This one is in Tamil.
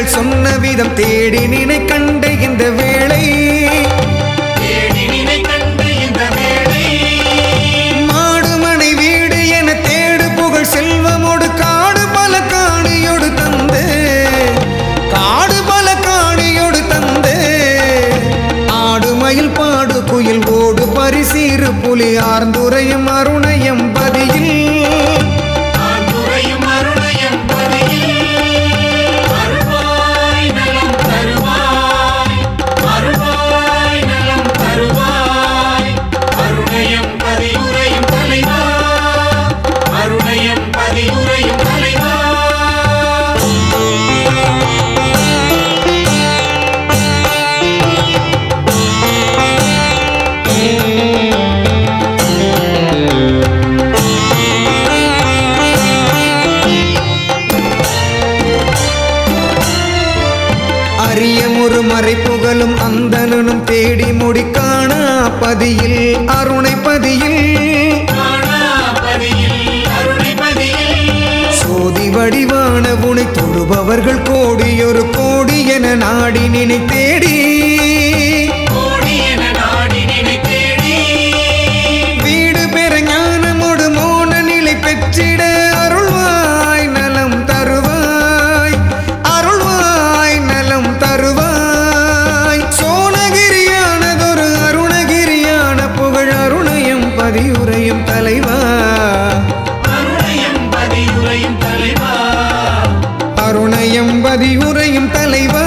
மலர்கள் சொன்ன விதம் தேடி நினை கண்ட இந்த வேளை தேடி நினை கண்டு இந்த வேளை மாடுமனை வீடு என தேடு புகழ் செல்வமோடு காடு பல காணியோடு தந்து காடு பல காணியோடு தந்து ஆடு மயில் பாடு குயில் ஓடு பரிசீறு புலி ஆர்ந்துரையும் அருணையம் பதியில் ஆண்டுரையும் அருணையம் பதியில் அருள்வாய் நலம் தருவாய் அருள்வாய் நலம் தருவாய் அருணையம் பதியுரையும் தலைவா அருணையம் பதியுரையும் தலைவா அரிய ஒரு மறைப்புகழும் அந்தணனும் தேடி முடிக்காண பதியில் அருணை பதியில் காணாபதியில் அருணைபதியில் சோதி வடிவான உனை தொழுபவர்கள் கோடியொரு கோடி என நாடி நினை தேடி கோடி என நாடி நினை தேடி வீடு பெற ஞானமோடு மோன நிலை பெற்றிட அருள்வாய் நலம் தருவாய் அருள்வாய் நலம் தருவாய் சோனகிரியானதொரு அருணகிரியான புகழ் அருணையும் பதியுரையும் தலைவா அருணையம் பதியுரையும் தலைவா அருணையம் பதியுரையும் தலைவா